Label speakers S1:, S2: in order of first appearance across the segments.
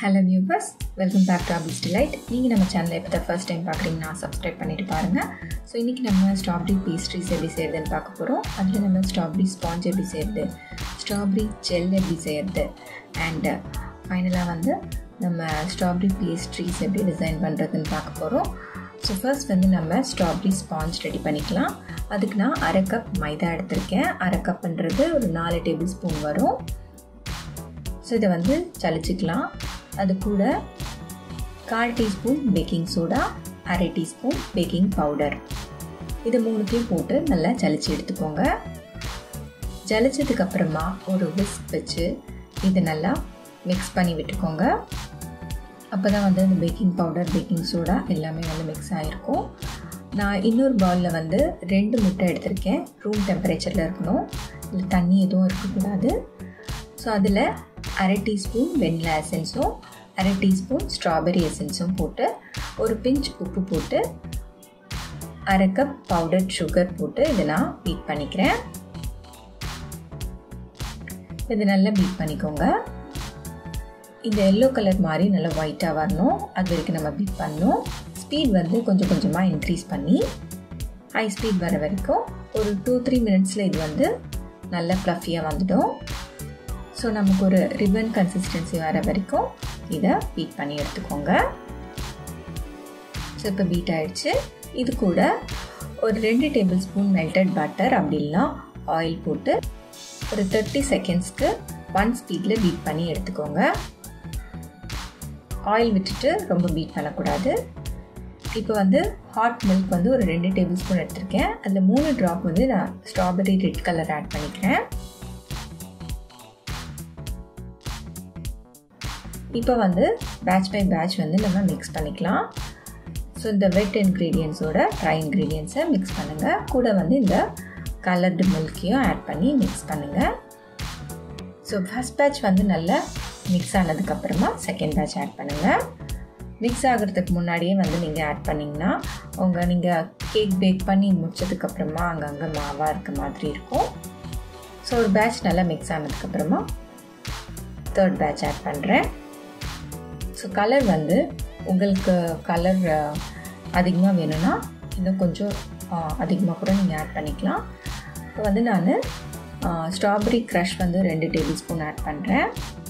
S1: hello viewers welcome back to Abi's delight நீங்கள் நம்ம சேனலை இப்போ தான் ஃபர்ஸ்ட் டைம் பார்க்குறீங்கன்னா சப்ஸ்கிரைப் பண்ணிட்டு பாருங்கள் ஸோ இன்றைக்கி நம்ம ஸ்ட்ராபெரி பேஸ்ட்ரிஸ் எப்படி செய்கிறதுன்னு பார்க்க போகிறோம் அதில் நம்ம ஸ்ட்ராபெரி ஸ்பாஞ்ச் எப்படி செய்கிறது ஸ்ட்ராபெரி ஜெல் எப்படி செய்கிறது அண்டு ஃபைனலாக வந்து நம்ம ஸ்ட்ராபெரி பேஸ்ட்ரிஸ் எப்படி டிசைன் பண்ணுறதுன்னு பார்க்க போகிறோம் ஸோ ஃபர்ஸ்ட் வந்து நம்ம ஸ்ட்ராபெரி ஸ்பாஞ்ச் ரெடி பண்ணிக்கலாம் அதுக்கு நான் அரை கப் மைதா எடுத்திருக்கேன் அரை கப்புன்றது ஒரு நாலு டேபிள் ஸ்பூன் வரும் ஸோ இதை வந்து சளிச்சிக்கலாம் அது கூட கால் டீஸ்பூன் பேக்கிங் சோடா அரை டீஸ்பூன் பேக்கிங் பவுடர் இது மூணுத்தையும் போட்டு நல்லா ஜலிச்சு எடுத்துக்கோங்க ஜலிச்சதுக்கு அப்புறமா ஒரு விஸ்க் வச்சு இது நல்லா மிக்ஸ் பண்ணி விட்டுக்கோங்க அப்போ தான் வந்து அந்த பேக்கிங் பவுடர் பேக்கிங் சோடா எல்லாமே வந்து மிக்ஸ் ஆகிருக்கும் நான் இன்னொரு பவுலில் வந்து ரெண்டு முட்டை எடுத்திருக்கேன் ரூம் டெம்பரேச்சரில் இருக்கணும் இல்லை தண்ணி எதுவும் இருக்கக்கூடாது ஸோ அதில் அரை டீஸ்பூன் வெண்ணிலா எசன்ஸும் அரை டீஸ்பூன் ஸ்ட்ராபெரி எசன்ஸும் போட்டு ஒரு பிஞ்ச் உப்பு போட்டு அரை கப் பவுடர் சுகர் போட்டு இதை நான் பீட் பண்ணிக்கிறேன் இது நல்லா பீட் பண்ணிக்கோங்க இந்த எல்லோ கலர் மாதிரி நல்லா ஒயிட்டாக வரணும் அது வரைக்கும் நம்ம பீட் பண்ணணும் ஸ்பீட் வந்து கொஞ்சம் கொஞ்சமாக இன்க்ரீஸ் பண்ணி ஹை ஸ்பீட் வர வரைக்கும் ஒரு டூ த்ரீ மினிட்ஸில் இது வந்து நல்லா ப்ளஃபியாக வந்துடும் ஸோ நமக்கு ஒரு ரிப்பன் கன்சிஸ்டன்சி வர வரைக்கும் இதை பீட் பண்ணி எடுத்துக்கோங்க ஸோ இப்போ பீட் ஆகிடுச்சு இது கூட ஒரு ரெண்டு டேபிள் ஸ்பூன் மெல்டட் பட்டர் அப்படி இல்லைனா ஆயில் போட்டு ஒரு தேர்ட்டி செகண்ட்ஸ்க்கு ஒன் ஸ்பீடில் பீட் பண்ணி எடுத்துக்கோங்க ஆயில் விட்டுட்டு ரொம்ப பீட் பண்ணக்கூடாது இப்போ வந்து ஹாட் மில்க் வந்து ஒரு ரெண்டு டேபிள் ஸ்பூன் எடுத்திருக்கேன் அதில் மூணு ட்ராப் வந்து நான் ஸ்ட்ராபெரி ரெட் கலர் ஆட் பண்ணிக்கிறேன் இப்போ வந்து பேட்ச் பை பேட்ச் வந்து நம்ம மிக்ஸ் பண்ணிக்கலாம் ஸோ இந்த வெட் இன்க்ரீடியன்ஸோட ட்ரை இன்க்ரீடியன்ஸை மிக்ஸ் பண்ணுங்கள் கூட வந்து இந்த கலர்டு மில்க்கையும் ஆட் பண்ணி மிக்ஸ் பண்ணுங்கள் ஸோ ஃபஸ்ட் பேட்ச் வந்து நல்லா மிக்ஸ் ஆனதுக்கப்புறமா செகண்ட் பேட்ச் ஆட் பண்ணுங்கள் மிக்ஸ் ஆகிறதுக்கு முன்னாடியே வந்து நீங்கள் ஆட் பண்ணிங்கன்னா உங்கள் நீங்கள் கேக் பேக் பண்ணி முடிச்சதுக்கப்புறமா அங்கங்கே மாவாக இருக்க மாதிரி இருக்கும் ஸோ ஒரு பேட்ச் நல்லா மிக்ஸ் ஆனதுக்கப்புறமா தேர்ட் பேட்ச் ஆட் பண்ணுறேன் ஸோ கலர் வந்து உங்களுக்கு கலர் அதிகமாக வேணும்னா இன்னும் கொஞ்சம் அதிகமாக கூட நீங்கள் ஆட் பண்ணிக்கலாம் இப்போ வந்து நான் ஸ்ட்ராபெரி க்ரஷ் வந்து ரெண்டு டேபிள் ஸ்பூன் ஆட் பண்ணுறேன்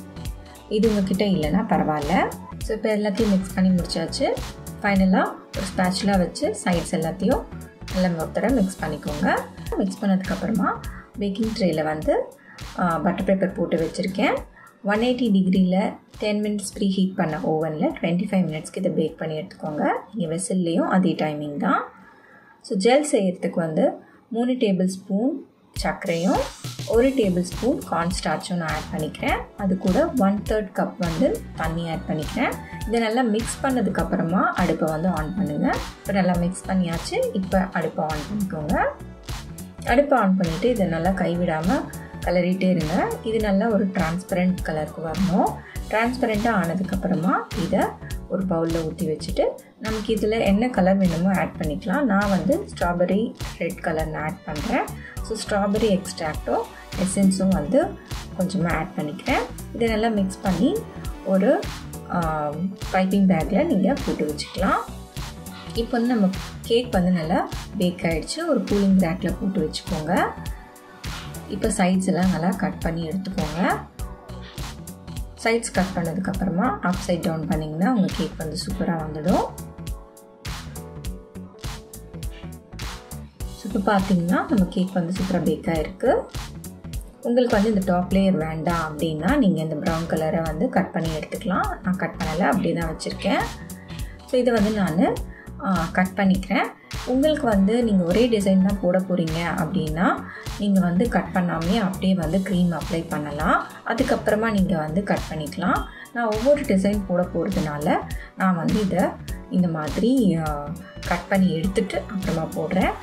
S1: இது உங்ககிட்ட இல்லைன்னா பரவாயில்ல ஸோ இப்போ எல்லாத்தையும் மிக்ஸ் பண்ணி முடிச்சாச்சு ஃபைனலாக ஒரு ஸ்பேச்சுலாக வச்சு சைட்ஸ் எல்லாத்தையும் நல்லா ஒருத்தர மிக்ஸ் பண்ணிக்கோங்க மிக்ஸ் பண்ணதுக்கப்புறமா பேக்கிங் ட்ரேயில் வந்து பட்டர் பேப்பர் போட்டு வச்சுருக்கேன் ஒன் எயிட்டி டிகிரியில் டென் மினிட்ஸ் ப்ரீ ஹீட் பண்ண ஓவனில் டுவெண்ட்டி ஃபைவ் மினிட்ஸ்க்கு இதை பேக் பண்ணி எடுத்துக்கோங்க இங்கே வெசில்லையும் அதே டைமிங் தான் ஸோ ஜெல் செய்கிறதுக்கு வந்து மூணு டேபிள் ஸ்பூன் சர்க்கரையும் ஒரு டேபிள் ஸ்பூன் கார்ன் ஸ்டார்ச்சும் நான் ஆட் பண்ணிக்கிறேன் அது கூட ஒன் தேர்ட் கப் வந்து தண்ணி ஆட் பண்ணிக்கிறேன் இதை நல்லா மிக்ஸ் பண்ணதுக்கப்புறமா அடுப்பை வந்து ஆன் பண்ணுங்கள் இப்போ நல்லா மிக்ஸ் பண்ணியாச்சு இப்போ அடுப்பை ஆன் பண்ணிக்கோங்க அடுப்பை ஆன் பண்ணிவிட்டு இதை நல்லா கைவிடாமல் கலரிட்டே இருங்க இது நல்லா ஒரு டிரான்ஸ்பரண்ட் கலருக்கு வரணும் டிரான்ஸ்பரண்ட்டாக ஆனதுக்கப்புறமா இதை ஒரு பவுலில் ஊற்றி வச்சுட்டு நமக்கு இதில் என்ன கலர் வேணுமோ ஆட் பண்ணிக்கலாம் நான் வந்து ஸ்ட்ராபெரி ரெட் கலர் நான் ஆட் பண்ணுறேன் ஸோ ஸ்ட்ராபெரி எக்ஸ்ட்ராக்டும் எசன்ஸும் வந்து கொஞ்சமாக ஆட் பண்ணிக்கிறேன் இதை நல்லா மிக்ஸ் பண்ணி ஒரு பைப்பிங் பேக்கில் நீங்கள் போட்டு வச்சுக்கலாம் இப்போ வந்து நம்ம கேக் வந்து நல்லா பேக் ஆகிடுச்சு ஒரு கூலிங் ரேக்கில் போட்டு வச்சுக்கோங்க இப்போ சைட்ஸ் எல்லாம் நல்லா கட் பண்ணி எடுத்துக்கோங்க சைட்ஸ் கட் பண்ணதுக்கப்புறமா அப் சைட் டவுன் பண்ணிங்கன்னா உங்கள் கேக் வந்து சூப்பராக வந்துடும் ஸோ இப்போ பார்த்தீங்கன்னா நம்ம கேக் வந்து சூப்பராக பேக்காக இருக்குது உங்களுக்கு வந்து இந்த டாப் லேயர் வேண்டாம் அப்படின்னா நீங்கள் இந்த ப்ரௌன் கலரை வந்து கட் பண்ணி எடுத்துக்கலாம் நான் கட் பண்ணலை அப்படியே தான் வச்சுருக்கேன் ஸோ இதை வந்து நான் கட் பண்ணிக்கிறேன் உங்களுக்கு வந்து நீங்கள் ஒரே டிசைன் தான் போட போகிறீங்க அப்படின்னா நீங்கள் வந்து கட் பண்ணாமே அப்படியே வந்து க்ரீம் அப்ளை பண்ணலாம் அதுக்கப்புறமா நீங்கள் வந்து கட் பண்ணிக்கலாம் நான் ஒவ்வொரு டிசைன் போட போகிறதுனால நான் வந்து இதை இந்த மாதிரி கட் பண்ணி எடுத்துட்டு அப்புறமா போடுறேன்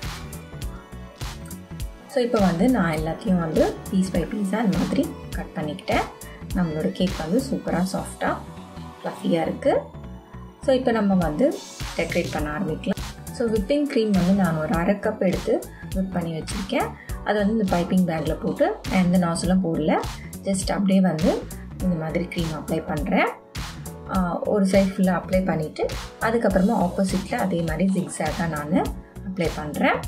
S1: ஸோ இப்போ வந்து நான் எல்லாத்தையும் வந்து பீஸ் பை பீஸாக இந்த மாதிரி கட் பண்ணிக்கிட்டேன் நம்மளோட கேக் வந்து சூப்பராக சாஃப்டாக ஃப்ளஃபியாக இருக்குது ஸோ இப்போ நம்ம வந்து டெக்கரேட் பண்ண ஆரம்பிக்கலாம் ஸோ விப்பிங் க்ரீம் வந்து நான் ஒரு அரை கப் எடுத்து விப் பண்ணி வச்சுருக்கேன் அதை வந்து இந்த பைப்பிங் பேக்கில் போட்டு எந்த நாசலும் போடல ஜஸ்ட் அப்படியே வந்து இந்த மாதிரி க்ரீம் அப்ளை பண்ணுறேன் ஒரு சைட் ஃபுல்லாக அப்ளை பண்ணிவிட்டு அதுக்கப்புறமா ஆப்போசிட்டில் அதே மாதிரி ஜிக்ஸாக நான் அப்ளை பண்ணுறேன்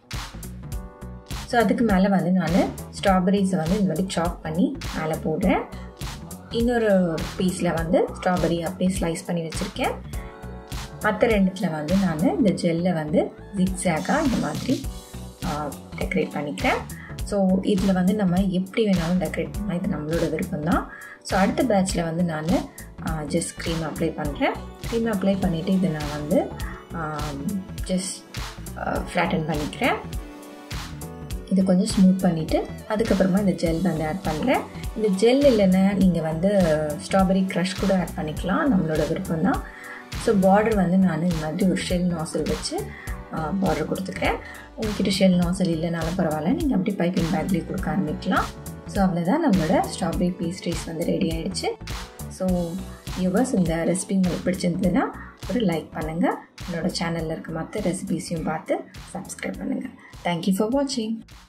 S1: ஸோ அதுக்கு மேலே வந்து நான் ஸ்ட்ராபெரிஸை வந்து இந்த மாதிரி சாப் பண்ணி மேலே போடுறேன் இன்னொரு பீஸில் வந்து ஸ்ட்ராபெரி அப்படியே ஸ்லைஸ் பண்ணி வச்சுருக்கேன் மற்ற ரெண்டுத்தில் வந்து நான் இந்த ஜெல்லை வந்து ஜிக்ஸாகாக இந்த மாதிரி டெக்கரேட் பண்ணிக்கிறேன் ஸோ இதில் வந்து நம்ம எப்படி வேணாலும் டெக்கரேட் பண்ணலாம் இது நம்மளோட விருப்பம் தான் ஸோ அடுத்த பேட்சில் வந்து நான் ஜஸ்ட் க்ரீம் அப்ளை பண்ணுறேன் க்ரீம் அப்ளை பண்ணிவிட்டு இதை நான் வந்து ஜஸ்ட் ஃப்ளாட்டன் பண்ணிக்கிறேன் இது கொஞ்சம் ஸ்மூத் பண்ணிவிட்டு அதுக்கப்புறமா இந்த ஜெல் வந்து ஆட் பண்ணுறேன் இந்த ஜெல் இல்லைன்னா நீங்கள் வந்து ஸ்ட்ராபெரி க்ரஷ் கூட ஆட் பண்ணிக்கலாம் நம்மளோட விருப்பம் தான் ஸோ பார்டர் வந்து நான் இந்த மாதிரி ஒரு ஷெல் நாசல் வச்சு பார்டர் கொடுத்துக்கிறேன் உங்ககிட்ட ஷெல் நாசல் இல்லைனாலும் பரவாயில்ல நீங்கள் அப்படி பைப்பிங் பேக்லேயே கொடுக்க ஆரம்பிக்கலாம் ஸோ அவ்வளோதான் நம்மளோட ஸ்ட்ராபெரி பேஸ்ட்ரீஸ் வந்து ரெடி ஆகிடுச்சு ஸோ யூவர்ஸ் இந்த ரெசிபி உங்களுக்கு பிடிச்சிருந்ததுன்னா ஒரு லைக் பண்ணுங்கள் என்னோடய சேனலில் இருக்க மற்ற ரெசிபீஸையும் பார்த்து சப்ஸ்கிரைப் பண்ணுங்கள் தேங்க்யூ ஃபார் வாட்சிங்